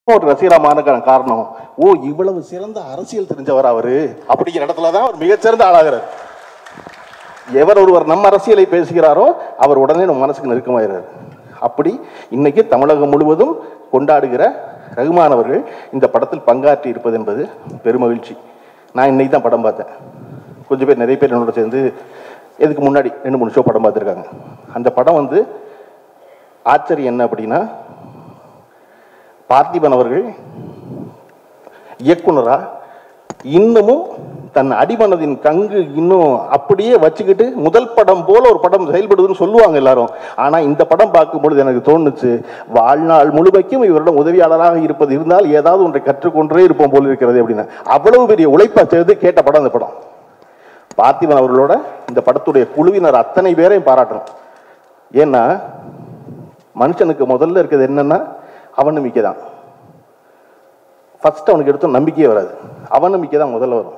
ஒரு ரசிகரமான காரணம் ஓ இவ்வளவு சிறந்த அரசியல் தெரிஞ்சவர் அவரு அப்படிங்கிற இடத்துல தான் அவர் மிகச்சிறந்த ஆளாகிறார் எவர் ஒருவர் நம்ம அரசியலை பேசுகிறாரோ அவர் உடனே நம்ம மனசுக்கு நெருக்கமாகிறார் அப்படி இன்னைக்கு தமிழகம் முழுவதும் கொண்டாடுகிற ரகுமான் அவர்கள் இந்த படத்தில் பங்காற்றி இருப்பது என்பது பெருமகிழ்ச்சி நான் இன்னைக்கு தான் படம் பார்த்தேன் கொஞ்சம் பேர் நிறைய பேர் என்னோட சேர்ந்து இதுக்கு முன்னாடி ரெண்டு மூணு ஷோ படம் பார்த்துருக்காங்க அந்த படம் வந்து ஆச்சரியம் என்ன அப்படின்னா பார்த்திபன் அவர்கள் இயக்குனரா இன்னமும் தன் அடிமனதின் கங்கு இன்னும் அப்படியே வச்சுக்கிட்டு முதல் படம் போல ஒரு படம் செயல்படுதுன்னு சொல்லுவாங்க எல்லாரும் ஆனா இந்த படம் பார்க்கும் பொழுது எனக்கு தோணுச்சு வாழ்நாள் முழுமைக்கும் இவரிடம் உதவியாளராக இருப்பது இருந்தால் ஏதாவது ஒன்றை கற்றுக்கொண்டே இருப்போம் போல இருக்கிறது அப்படின்னு அவ்வளவு பெரிய உழைப்பா செய்து கேட்ட படம் அந்த படம் பார்த்திபன் அவர்களோட இந்த படத்துடைய குழுவினர் அத்தனை பேரையும் பாராட்டணும் ஏன்னா மனுஷனுக்கு முதல்ல இருக்கிறது என்னன்னா அவநம்பிக்கை தான் ஃபர்ஸ்ட் அவனுக்கு எடுத்த நம்பிக்கையே வராது அவநம்பிக்கை தான் முதல்ல வரும்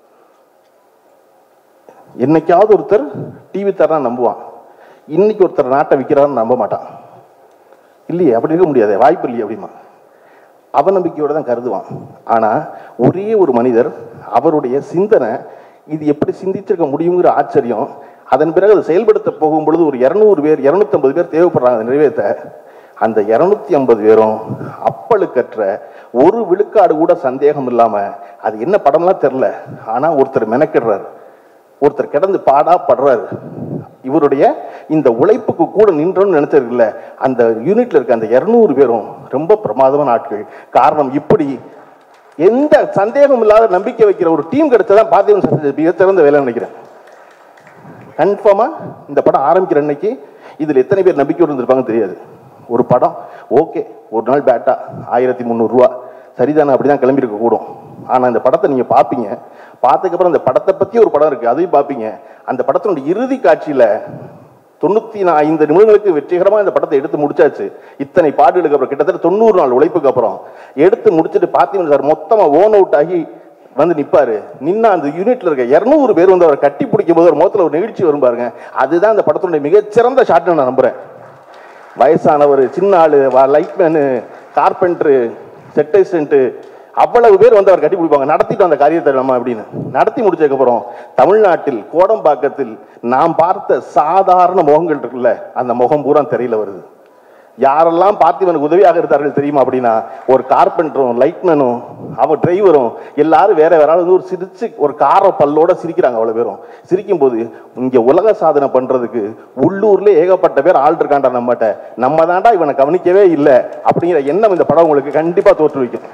என்னைக்காவது ஒருத்தர் டிவி தரான் நம்புவான் இன்னைக்கு ஒருத்தர் நாட்டை விற்கிறான்னு நம்ப மாட்டான் இல்லையே அப்படி இருக்க முடியாது வாய்ப்பு இல்லையே அப்படிமா அவநம்பிக்கையோட தான் கருதுவான் ஆனா ஒரே ஒரு மனிதர் அவருடைய சிந்தனை இது எப்படி சிந்திச்சிருக்க முடியுங்கிற ஆச்சரியம் அதன் பிறகு அதை செயல்படுத்த போகும் பொழுது ஒரு இரநூறு பேர் இரநூத்தம்பது பேர் தேவைப்படுறாங்க அதை நிறைவேற்ற அந்த இரநூத்தி ஐம்பது பேரும் அப்பழுக்கற்ற ஒரு விழுக்காடு கூட சந்தேகம் இல்லாம அது என்ன படம்லாம் தெரில ஆனா ஒருத்தர் மெனக்கிடுறாரு ஒருத்தர் கிடந்து பாடா படுறாரு இவருடைய இந்த உழைப்புக்கு கூட நின்றோம்னு நினைச்சது அந்த யூனிட்ல இருக்க அந்த இருநூறு பேரும் ரொம்ப பிரமாதமான ஆட்கள் காரணம் இப்படி எந்த சந்தேகம் இல்லாத நம்பிக்கை வைக்கிற ஒரு டீம் கிடைச்சதான் பாத்தியம் செஞ்ச மிகச்சிறந்த வேலை நினைக்கிறேன் கன்ஃபார்மா இந்த படம் ஆரம்பிக்கிற அன்னைக்கு இதுல எத்தனை பேர் நம்பிக்கையோடு இருந்திருப்பாங்க தெரியாது ஒரு படம் ஓகே ஒரு நாள் பேட்டா ஆயிரத்தி முந்நூறுரூவா சரிதானே அப்படிதான் கிளம்பியிருக்க கூடும் ஆனா இந்த படத்தை நீங்க பார்ப்பீங்க பார்த்ததுக்கப்புறம் அந்த படத்தை பத்தி ஒரு படம் இருக்கு அதையும் பார்ப்பீங்க அந்த படத்தினுடைய இறுதி காட்சியில தொண்ணூத்தி ஐந்து நிமிடங்களுக்கு வெற்றிகரமா இந்த படத்தை எடுத்து முடிச்சாச்சு இத்தனை பாடுகளுக்கு அப்புறம் கிட்டத்தட்ட தொண்ணூறு நாள் உழைப்புக்கு அப்புறம் எடுத்து முடிச்சுட்டு பார்த்தீங்கன்னா சார் மொத்தமா ஓன் அவுட் ஆகி வந்து நிப்பாரு நின்னா அந்த யூனிட்ல இருக்க இருநூறு பேர் வந்து அவரை கட்டி பிடிக்கும் போது ஒரு முகத்துல ஒரு நிகழ்ச்சி வரும் பாருங்க அதுதான் இந்த படத்தினுடைய மிகச்சிறந்த ஷாட் நான் நம்புறேன் வயசானவர் சின்ன ஆளு லைட்மேனு கார்பெண்டரு செட்டேசன்ட்டு அவ்வளவு பேர் வந்து அவர் கட்டி பிடிப்பாங்க நடத்திட்டு அந்த காரியத்தை நம்ம அப்படின்னு நடத்தி முடிச்சதுக்கப்புறம் தமிழ்நாட்டில் கோடம்பாக்கத்தில் நாம் பார்த்த சாதாரண முகங்கள் இருக்குல்ல அந்த முகம் பூரா தெரியல வருது யாரெல்லாம் பார்த்திவனுக்கு உதவியாக இருந்தார்கள் தெரியுமா அப்படின்னா ஒரு கார்பெண்டரும் லைட்மேனும் அவன் டிரைவரும் எல்லாரும் வேற வேற ஆள் வந்து ஒரு சிரிச்சு ஒரு கார பல்லோட சிரிக்கிறாங்க அவ்வளவு பேரும் சிரிக்கும் போது இங்க உலக சாதனை பண்றதுக்கு உள்ளூர்ல ஏகப்பட்ட பேர் ஆள் இருக்காண்டா நம்மகிட்ட நம்ம தாண்டா இவனை கவனிக்கவே இல்லை அப்படிங்கிற எண்ணம் இந்த படம் உங்களுக்கு கண்டிப்பா தோற்றுவிக்கும்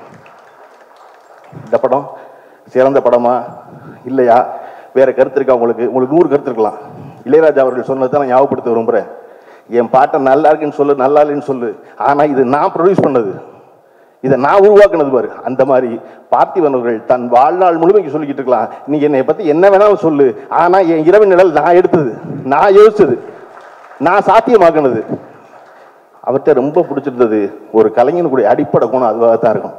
இந்த படம் சிறந்த படமா இல்லையா வேற கருத்து இருக்கா உங்களுக்கு உங்களுக்கு நூறு கருத்து இருக்கலாம் இளையராஜா அவர்கள் சொன்னதை நான் ஞாபகப்படுத்த விரும்புறேன் என் பாட்டை நல்லா இருக்குன்னு சொல்லு நல்லா இல்லைன்னு சொல்லு ஆனா இது நான் ப்ரொடியூஸ் பண்ணது இதை நான் உருவாக்குனது பாரு அந்த மாதிரி பார்த்திபன் அவர்கள் தன் வாழ்நாள் முழுமைக்கு சொல்லிக்கிட்டு இருக்கலாம் நீ என்னை பத்தி என்ன வேணாலும் சொல்லு ஆனா என் இரவு நிழல் நான் எடுத்தது நான் யோசிச்சது நான் சாத்தியமாக்குனது அவர்கிட்ட ரொம்ப பிடிச்சிருந்தது ஒரு கலைஞனுடைய அடிப்படை குணம் அதுவாக தான் இருக்கும்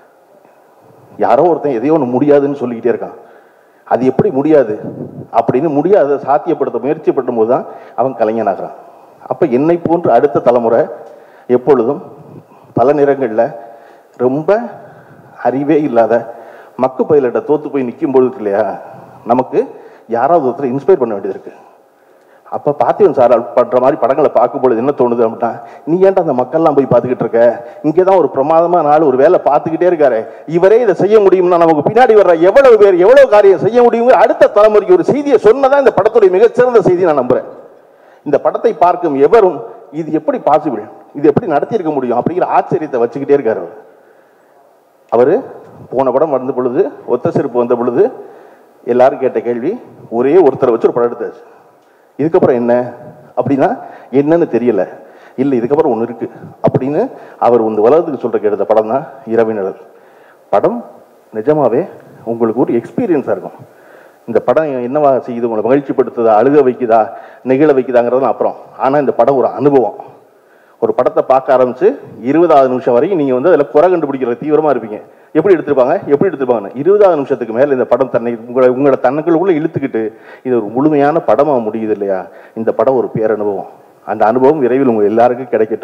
யாரோ ஒருத்தன் எதையோ ஒன்று முடியாதுன்னு சொல்லிக்கிட்டே இருக்கான் அது எப்படி முடியாது அப்படின்னு முடியாத சாத்தியப்படுத்த முயற்சி பண்ணும்போது தான் அவன் கலைஞனாகிறான் அப்போ என்னை போன்று அடுத்த தலைமுறை எப்பொழுதும் பல நேரங்களில் ரொம்ப அறிவே இல்லாத மக்கு பயிலிட்ட தோத்து போய் நிற்கும் பொழுது இருக்கு இல்லையா நமக்கு யாராவது ஒருத்தர் இன்ஸ்பயர் பண்ண வேண்டியது இருக்கு அப்போ பார்த்திவன் சார் பண்ற மாதிரி படங்களை பார்க்கும்பொழுது என்ன தோணுது அப்படின்னா நீ ஏன்டா அந்த மக்கள்லாம் போய் பார்த்துக்கிட்டு இருக்க இங்கே தான் ஒரு பிரமாதமான நாள் ஒரு வேலை பார்த்துக்கிட்டே இருக்காரு இவரே இதை செய்ய முடியும்னா நமக்கு பின்னாடி வர்ற எவ்வளவு பேர் எவ்வளவு காரியம் செய்ய முடியுங்கிற அடுத்த தலைமுறைக்கு ஒரு செய்தியை சொன்னதான் இந்த படத்துடைய மிகச்சிறந்த செய்தி நான் நம்புறேன் இந்த படத்தை பார்க்கும் எவரும் இது எப்படி பாசிபிள் இது எப்படி நடத்தி இருக்க முடியும் அப்படிங்கிற ஆச்சரியத்தை வச்சுக்கிட்டே இருக்காரு அவர் அவர் போன படம் வந்த பொழுது ஒத்த செருப்பு வந்த பொழுது எல்லாரும் கேட்ட கேள்வி ஒரே ஒருத்தரை வச்சு ஒரு படம் எடுத்தாச்சு இதுக்கப்புறம் என்ன அப்படின்னா என்னன்னு தெரியல இல்லை இதுக்கப்புறம் ஒன்று இருக்கு அப்படின்னு அவர் இந்த உலகத்துக்கு சொல்ற எடுத்த படம் தான் இரவினழல் படம் நிஜமாவே உங்களுக்கு ஒரு எக்ஸ்பீரியன்ஸாக இருக்கும் இந்த படம் என்னவா செய்யுது உங்களை மகிழ்ச்சிப்படுத்துதா அழுக வைக்குதா நெகிழ வைக்குதாங்கிறது அப்புறம் ஆனால் இந்த படம் ஒரு அனுபவம் ஒரு படத்தை பார்க்க ஆரம்பிச்சு இருபதாவது நிமிஷம் வரைக்கும் நீங்கள் வந்து அதில் குறை கண்டுபிடிக்கிற தீவிரமாக இருப்பீங்க எப்படி எடுத்திருப்பாங்க எப்படி எடுத்திருப்பாங்கன்னு இருபதாவது நிமிஷத்துக்கு மேலே இந்த படம் தன்னை உங்களை உங்களை தன்னுக்குள்ள இழுத்துக்கிட்டு இது ஒரு முழுமையான படமாக முடியுது இல்லையா இந்த படம் ஒரு பேரனுபவம் அந்த அனுபவம் விரைவில் உங்கள் எல்லாருக்கும் கிடைக்கட்டும்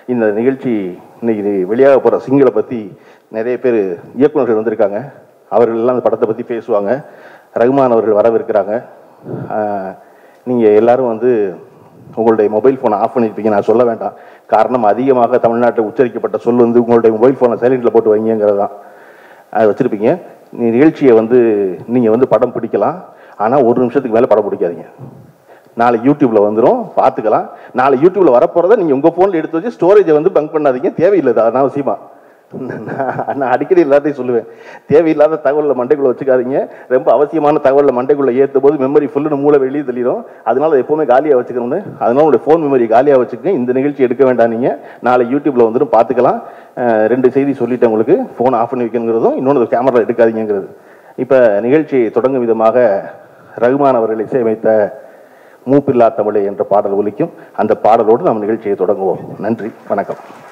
இந்த நிகழ்ச்சி இன்னைக்கு வெளியாக போகிற சிங்களை பற்றி நிறைய பேர் இயக்குனர்கள் வந்திருக்காங்க அவர்கள் எல்லாம் அந்த படத்தை பற்றி பேசுவாங்க ரகுமான் அவர்கள் வரவிருக்கிறாங்க நீங்கள் எல்லாரும் வந்து உங்களுடைய மொபைல் ஃபோனை ஆஃப் பண்ணியிருப்பீங்க நான் சொல்ல வேண்டாம் காரணம் அதிகமாக தமிழ்நாட்டில் உச்சரிக்கப்பட்ட சொல் வந்து உங்களுடைய மொபைல் ஃபோனை சைலண்டில் போட்டு வைங்கிறது தான் அதை வச்சுருப்பீங்க நீ நிகழ்ச்சியை வந்து நீங்கள் வந்து படம் பிடிக்கலாம் ஆனால் ஒரு நிமிஷத்துக்கு மேலே படம் பிடிக்காதீங்க நாளை யூடியூப்ல வந்துடும் பார்த்துக்கலாம் நாளை யூடியூப்ல வரப்போறத நீங்கள் உங்கள் ஃபோனில் எடுத்து வச்சு ஸ்டோரேஜை வந்து பங்க் பண்ணாதீங்க தேவையில்லை அது அனாவசியமா நான் நான் அடிக்கடி எல்லாத்தையும் சொல்லுவேன் தேவையில்லாத தகவலில் மண்டைக்குள்ள வச்சுக்காதீங்க ரொம்ப அவசியமான தகவலில் மண்டைக்குள்ள ஏற்றும் போது மெமரி ஃபுல்லுன்னு மூளை வெளியே தெளிடும் அதனால அதை எப்பவுமே காலியாக வச்சுக்கணும்னு அதனால உங்களுடைய ஃபோன் மெமரி காலியாக வச்சுக்கோங்க இந்த நிகழ்ச்சி எடுக்க வேண்டாம் நீங்கள் நாளை யூடியூப்ல வந்துடும் பார்த்துக்கலாம் அஹ் ரெண்டு செய்தி சொல்லிட்டேன் உங்களுக்கு ஃபோன் ஆஃப் பண்ணி வைக்கணுங்கிறதும் இன்னொன்று கேமரா எடுக்காதீங்கிறது இப்போ நிகழ்ச்சி தொடங்கும் விதமாக ரகுமான் அவர்கள் இசையமைத்த மூப்பில்லா தமிழை என்ற பாடல் ஒலிக்கும் அந்த பாடலோடு நாம் நிகழ்ச்சியை தொடங்குவோம் நன்றி வணக்கம்